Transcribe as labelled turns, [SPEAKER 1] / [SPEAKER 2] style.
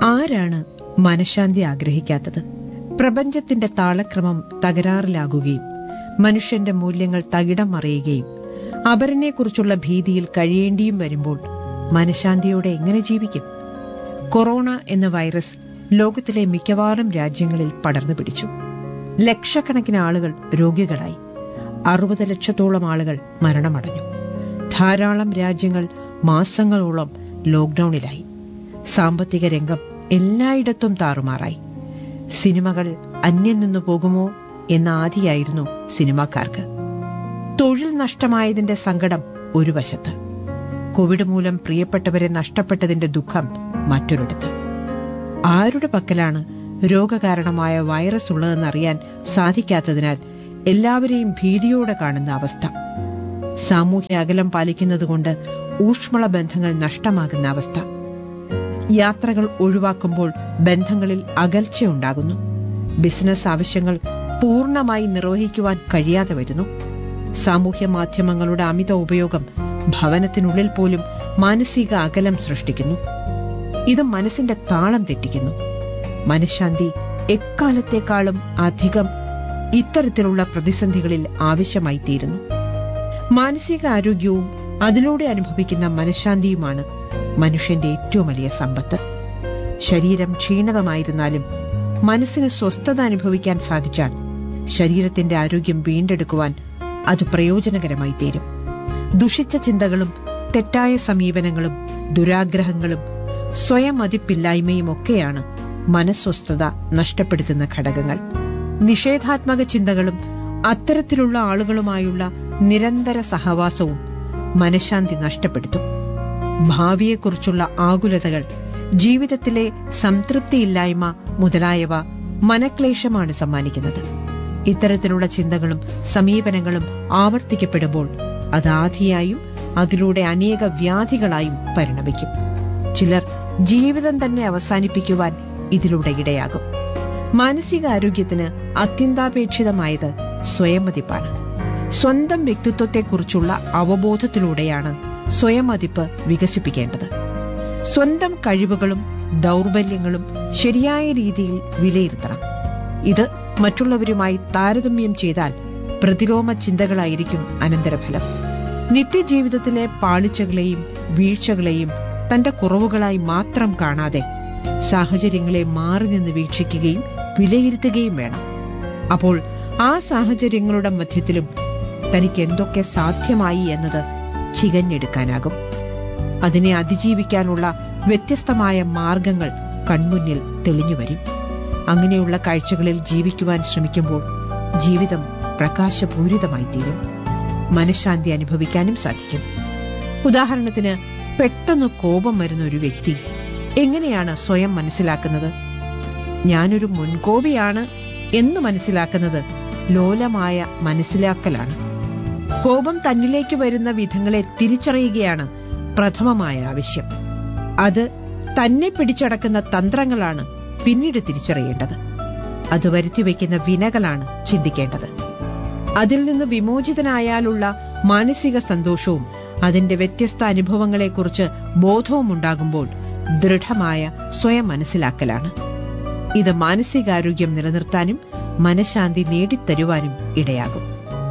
[SPEAKER 1] ആരാണ് മനഃശാന്തി ആഗ്രഹിക്കാത്തത് പ്രപഞ്ചത്തിന്റെ താളക്രമം തകരാറിലാകുകയും മനുഷ്യന്റെ മൂല്യങ്ങൾ തകിടം മറിയുകയും അപരനെക്കുറിച്ചുള്ള ഭീതിയിൽ കഴിയേണ്ടിയും വരുമ്പോൾ മനഃശാന്തിയോടെ എങ്ങനെ ജീവിക്കും കൊറോണ എന്ന വൈറസ് ലോകത്തിലെ മിക്കവാറും രാജ്യങ്ങളിൽ പടർന്നു പിടിച്ചു ലക്ഷക്കണക്കിന് ആളുകൾ രോഗികളായി അറുപത് ലക്ഷത്തോളം ആളുകൾ മരണമടഞ്ഞു ധാരാളം രാജ്യങ്ങൾ മാസങ്ങളോളം ലോക്ഡൌണിലായി സാമ്പത്തിക രംഗം എല്ലായിടത്തും താറുമാറായി സിനിമകൾ അന്യം നിന്നു പോകുമോ എന്ന ആദിയായിരുന്നു സിനിമാക്കാർക്ക് തൊഴിൽ നഷ്ടമായതിന്റെ സങ്കടം ഒരു വശത്ത് കോവിഡ് മൂലം പ്രിയപ്പെട്ടവരെ നഷ്ടപ്പെട്ടതിന്റെ ദുഃഖം മറ്റൊരിടത്ത് ആരുടെ പക്കലാണ് രോഗകാരണമായ വൈറസ് ഉള്ളതെന്നറിയാൻ സാധിക്കാത്തതിനാൽ എല്ലാവരെയും ഭീതിയോടെ കാണുന്ന അവസ്ഥ സാമൂഹ്യ അകലം പാലിക്കുന്നതുകൊണ്ട് ഊഷ്മള ബന്ധങ്ങൾ നഷ്ടമാകുന്ന അവസ്ഥ യാത്രകൾ ഒഴിവാക്കുമ്പോൾ ബന്ധങ്ങളിൽ അകൽച്ചയുണ്ടാകുന്നു ബിസിനസ് ആവശ്യങ്ങൾ പൂർണ്ണമായി നിർവഹിക്കുവാൻ കഴിയാതെ വരുന്നു സാമൂഹ്യ മാധ്യമങ്ങളുടെ അമിത ഉപയോഗം ഭവനത്തിനുള്ളിൽ പോലും മാനസിക അകലം സൃഷ്ടിക്കുന്നു ഇത് മനസ്സിന്റെ താളം തെറ്റിക്കുന്നു മനഃശാന്തി എക്കാലത്തേക്കാളും അധികം ഇത്തരത്തിലുള്ള പ്രതിസന്ധികളിൽ ആവശ്യമായി തീരുന്നു മാനസിക ആരോഗ്യവും അതിലൂടെ അനുഭവിക്കുന്ന മനഃശാന്തിയുമാണ് മനുഷ്യന്റെ ഏറ്റവും വലിയ സമ്പത്ത് ശരീരം ക്ഷീണിതമായിരുന്നാലും മനസ്സിന് സ്വസ്ഥത അനുഭവിക്കാൻ സാധിച്ചാൽ ശരീരത്തിന്റെ ആരോഗ്യം വീണ്ടെടുക്കുവാൻ അത് പ്രയോജനകരമായി തീരും ദുഷിച്ച ചിന്തകളും തെറ്റായ സമീപനങ്ങളും ദുരാഗ്രഹങ്ങളും സ്വയം മതിപ്പില്ലായ്മയും ഒക്കെയാണ് മനസ്വസ്ഥത നഷ്ടപ്പെടുത്തുന്ന ഘടകങ്ങൾ നിഷേധാത്മക ചിന്തകളും അത്തരത്തിലുള്ള ആളുകളുമായുള്ള നിരന്തര സഹവാസവും മനഃശാന്തി നഷ്ടപ്പെടുത്തും ഭാവിയെക്കുറിച്ചുള്ള ആകുലതകൾ ജീവിതത്തിലെ സംതൃപ്തിയില്ലായ്മ മുതലായവ മനക്ലേശമാണ് സമ്മാനിക്കുന്നത് ഇത്തരത്തിലുള്ള ചിന്തകളും സമീപനങ്ങളും ആവർത്തിക്കപ്പെടുമ്പോൾ അത് ആധിയായും അതിലൂടെ അനേക വ്യാധികളായും പരിണമിക്കും ചിലർ ജീവിതം തന്നെ അവസാനിപ്പിക്കുവാൻ ഇതിലൂടെ ഇടയാകും മാനസികാരോഗ്യത്തിന് അത്യന്താപേക്ഷിതമായത് സ്വയംമതിപ്പാണ് സ്വന്തം വ്യക്തിത്വത്തെക്കുറിച്ചുള്ള അവബോധത്തിലൂടെയാണ് സ്വയമതിപ്പ് വികസിപ്പിക്കേണ്ടത് സ്വന്തം കഴിവുകളും ദൗർബല്യങ്ങളും ശരിയായ രീതിയിൽ വിലയിരുത്തണം ഇത് മറ്റുള്ളവരുമായി താരതമ്യം ചെയ്താൽ പ്രതിലോമ ചിന്തകളായിരിക്കും അനന്തരഫലം നിത്യജീവിതത്തിലെ പാളിച്ചകളെയും വീഴ്ചകളെയും തന്റെ കുറവുകളായി മാത്രം കാണാതെ സാഹചര്യങ്ങളെ മാറി നിന്ന് വീക്ഷിക്കുകയും വിലയിരുത്തുകയും വേണം അപ്പോൾ ആ സാഹചര്യങ്ങളുടെ മധ്യത്തിലും തനിക്ക് എന്തൊക്കെ സാധ്യമായി എന്നത് ചികഞ്ഞെടുക്കാനാകും അതിനെ അതിജീവിക്കാനുള്ള വ്യത്യസ്തമായ മാർഗങ്ങൾ കൺമുന്നിൽ തെളിഞ്ഞുവരും അങ്ങനെയുള്ള കാഴ്ചകളിൽ ജീവിക്കുവാൻ ശ്രമിക്കുമ്പോൾ ജീവിതം പ്രകാശപൂരിതമായി തീരും മനഃശാന്തി അനുഭവിക്കാനും സാധിക്കും ഉദാഹരണത്തിന് പെട്ടെന്ന് കോപം വരുന്ന ഒരു വ്യക്തി എങ്ങനെയാണ് സ്വയം മനസ്സിലാക്കുന്നത് ഞാനൊരു മുൻകോപിയാണ് എന്ന് മനസ്സിലാക്കുന്നത് ലോലമായ മനസ്സിലാക്കലാണ് കോപം തന്നിലേക്ക് വരുന്ന വിധങ്ങളെ തിരിച്ചറിയുകയാണ് പ്രഥമമായ ആവശ്യം അത് തന്നെ പിടിച്ചടക്കുന്ന തന്ത്രങ്ങളാണ് പിന്നീട് തിരിച്ചറിയേണ്ടത് അത് വരുത്തിവെക്കുന്ന വിനകളാണ് ചിന്തിക്കേണ്ടത് അതിൽ നിന്ന് വിമോചിതനായാലുള്ള മാനസിക സന്തോഷവും അതിന്റെ വ്യത്യസ്ത അനുഭവങ്ങളെക്കുറിച്ച് ബോധവും ഉണ്ടാകുമ്പോൾ ദൃഢമായ സ്വയം മനസ്സിലാക്കലാണ് ഇത് മാനസികാരോഗ്യം നിലനിർത്താനും മനഃശാന്തി നേടിത്തരുവാനും ഇടയാകും